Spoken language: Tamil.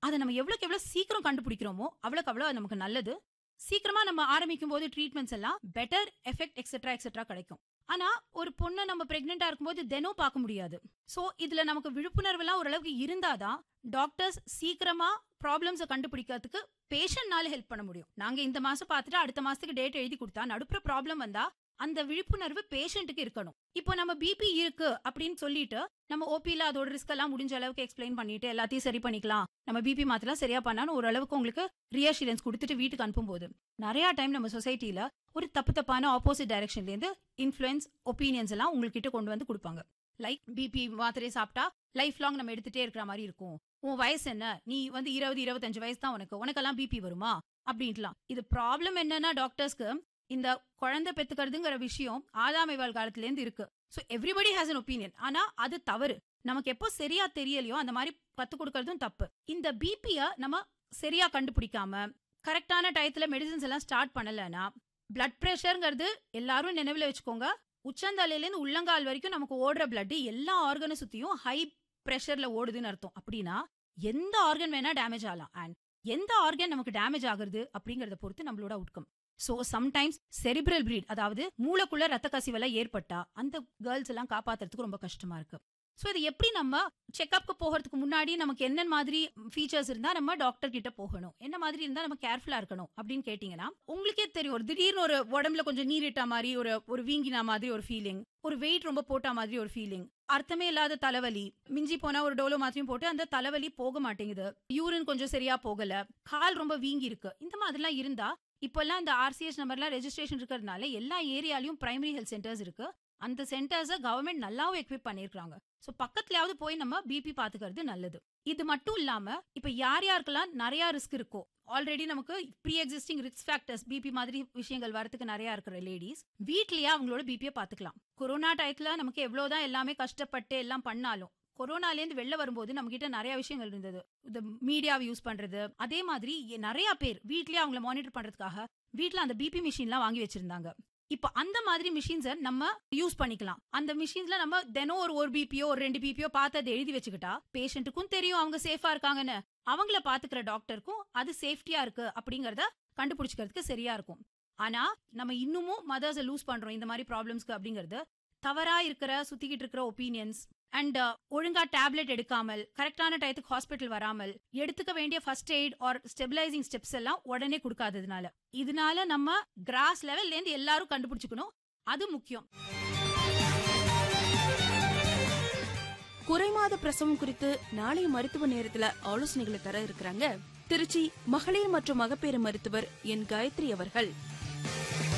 அதை நம்ம எவ்வளவுக்கு எவ்வளவு சீக்கிரம் கண்டுபிடிக்கிறோமோ அவ்வளவுக்கு அவ்வளவு அது நமக்கு நல்லது சீக்கிரமா நம்ம ஆரம்பிக்கும் போது ட்ரீட்மெண்ட்ஸ் எல்லாம் பெட்டர் எஃபெக்ட் எக்ஸெட்ரா எக்ஸெட்ரா கிடைக்கும் ஆனா ஒரு பொண்ணை நம்ம பிரெக்னெண்டா இருக்கும்போது தினம் பார்க்க முடியாது சோ இதுல நமக்கு விழிப்புணர்வு எல்லாம் ஓரளவுக்கு இருந்தாதான் டாக்டர்ஸ் சீக்கிரமா ப்ராப்ளம்ஸை கண்டுபிடிக்கிறதுக்கு பேஷண்ட்னால ஹெல்ப் பண்ண முடியும் நாங்க இந்த மாசம் பார்த்துட்டு அடுத்த மாசத்துக்கு டேட் எழுதி கொடுத்தா நடுப்புற ப்ராப்ளம் வந்தா அந்த விழிப்புணர்வு பேஷண்ட்டுக்கு இருக்கணும் இப்போ நம்ம பிபி இருக்கு அப்படின்னு சொல்லிட்டு நம்ம ஓபில அதோட ரிஸ்க் எல்லாம் முடிஞ்ச அளவுக்கு எக்ஸ்பிளைன் பண்ணிட்டு எல்லாத்தையும் சரி பண்ணிக்கலாம் நம்ம பிபி மாத்தலாம் சரியா பண்ணான்னு ஓரளவுக்கு உங்களுக்கு ரியாஷூரன்ஸ் கொடுத்துட்டு வீட்டுக்கு அனுப்பும்போது நிறைய டைம் நம்ம சொசைட்டில ஒரு தப்பு தப்பான ஆப்போசிட் டைரக்ஷன்ல இருந்து இன்ஃபுளுன்ஸ் ஒப்பீனியன்ஸ் எல்லாம் உங்ககிட்ட கொண்டு வந்து கொடுப்பாங்க லைக் பிபி மாத்திரை சாப்பிட்டா லைஃப் லாங் நம்ம எடுத்துட்டே இருக்கிற மாதிரி இருக்கும் உன் வயசு என்ன நீ வந்து இருபது இருபத்தஞ்சு வயசு தான் உனக்கு உனக்கெல்லாம் பிபி வருமா அப்படின்ட்டுலாம் இது ப்ராப்ளம் என்னன்னா டாக்டர்ஸ்க்கு இந்த குழந்தை பெத்துக்கிறதுங்கிற விஷயம் ஆதாமைவாழ் காலத்துல இருந்து இருக்கு so everybody has an opinion ஆனா அது தவறு நமக்கு எப்போ சரியா தெரியலையோ அந்த மாதிரி கத்து கொடுக்கறதும் தப்பு இந்த பிபிய நம்ம சரியா கண்டுபிடிக்காம கரெக்டான டயத்துல மெடிசன்ஸ் எல்லாம் ஸ்டார்ட் பண்ணலன்னா பிளட் ப்ரெஷர்ங்கிறது எல்லாரும் நினைவுல வச்சுக்கோங்க உச்சந்தலையிலேருந்து உள்ளங்கால் வரைக்கும் நமக்கு ஓடுற பிளட் எல்லா ஆர்கனை சுத்தியும் ஹை ப்ரெஷர்ல ஓடுதுன்னு அர்த்தம் அப்படின்னா எந்த ஆர்கன் வேணா டேமேஜ் ஆகலாம் அண்ட் எந்த ஆர்கன் நமக்கு டேமேஜ் ஆகுறது அப்படிங்கறத பொறுத்து நம்மளோட outcome so sometimes cerebral bleed அதாவது மூளைக்குள்ள ரத்த கசிவெல்லாம் ஏற்பட்டா அந்த கேர்ள்ஸ் எல்லாம் காப்பாத்துறதுக்கு ரொம்ப கஷ்டமா இருக்கு சோ இது எப்படி நம்ம செக்அப்க்கு போகிறதுக்கு முன்னாடி நமக்கு என்ன மாதிரி ஃபீச்சர்ஸ் இருந்தா நம்ம டாக்டர் கிட்ட போகணும் என்ன மாதிரி இருந்தா நம்ம கேர்ஃபுல்லா இருக்கணும் அப்படின்னு கேட்டீங்கன்னா உங்களுக்கே தெரியும் ஒரு திடீர்னு ஒரு உடம்புல கொஞ்சம் நீரிட்டா மாதிரி ஒரு ஒரு வீங்கினா மாதிரி ஒரு ஃபீலிங் ஒரு வெயிட் ரொம்ப போட்டா மாதிரி ஒரு ஃபீலிங் அர்த்தமே இல்லாத தலைவலி மிஞ்சி போனா ஒரு டோலோ மாத்திரையும் போட்டு அந்த தலைவலி போக மாட்டேங்குது யூரின் கொஞ்சம் சரியா போகல கால் ரொம்ப வீங்கி இருக்கு இந்த மாதிரிலாம் இருந்தா இப்பெல்லாம் இந்த ஆர்சிஎஸ் நம்பர்லாம் ரெஜிஸ்ட்ரேஷன் இருக்கிறதுனால எல்லா ஏரியாலையும் பிரைமரி ஹெல்த் சென்டர்ஸ் இருக்கு அந்த சென்டர்ஸை கவர்மெண்ட் நல்லாவும் எக்விப் பண்ணிருக்காங்க சோ பக்கத்துலயாவது போய் நம்ம பிபி பாத்துக்கிறது நல்லது இது மட்டும் இல்லாம இப்ப யார் யாருக்கெல்லாம் நிறைய ரிஸ்க் இருக்கோ ஆல்ரெடி நமக்கு pre existing risk factors BP மாதிரி விஷயங்கள் வரதுக்கு நிறைய இருக்கிற லேடிஸ் வீட்லயே அவங்களோட பிபியை பாத்துக்கலாம் கொரோனா டயத்துல நமக்கு எவ்வளவுதான் எல்லாமே கஷ்டப்பட்டு எல்லாம் பண்ணாலும் கொரோனாலேருந்து வெளில வரும்போது நம்ம கிட்ட நிறைய விஷயங்கள் இருந்தது இந்த மீடியாவை யூஸ் பண்றது அதே மாதிரி நிறைய பேர் வீட்லயே அவங்கள மானிட்டர் பண்றதுக்காக வீட்ல அந்த பிபி மிஷின்லாம் வாங்கி வச்சிருந்தாங்க இப்ப அந்த மாதிரி மிஷின்ஸை நம்ம யூஸ் பண்ணிக்கலாம் அந்த மிஷின்ஸ்ல நம்ம தினம் ஒரு ஒரு பிபியோ ஒரு ரெண்டு பிபியோ பார்த்து அதை எழுதி வச்சுக்கிட்டா பேஷண்ட்டுக்கும் தெரியும் அவங்க சேஃபா இருக்காங்கன்னு அவங்கள பாத்துக்கிற டாக்டருக்கும் அது சேஃப்டியா இருக்கு அப்படிங்கறத கண்டுபிடிச்சிக்கிறதுக்கு சரியா இருக்கும் ஆனா நம்ம இன்னமும் மதர்ஸை லூஸ் பண்றோம் இந்த மாதிரி ப்ராப்ளம்ஸ்க்கு அப்படிங்கறது தவறா இருக்கிற சுத்திக்கிட்டு இருக்கிற ஒப்பீனியன்ஸ் அண்ட் ஒழுங்கா டேப்லெட் எடுக்காமல் கரெக்டான டயத்துக்கு ஹாஸ்பிட்டல் வராமல் எடுத்துக்க வேண்டிய first aid or stabilising steps எல்லாம் உடனே கொடுக்காததுனால இதனால நம்ம கிராஸ் லெவல்ல இருந்து எல்லாரும் கண்டுபிடிச்சுக்கணும் அது முக்கியம் குறைமாத பிரசவம் குறித்து நாளைய மருத்துவ நேரத்துல ஆலோசனைகளை தர இருக்கிறாங்க திருச்சி மகளிர் மற்றும் மகப்பேறு மருத்துவர் என் காயத்ரி அவர்கள்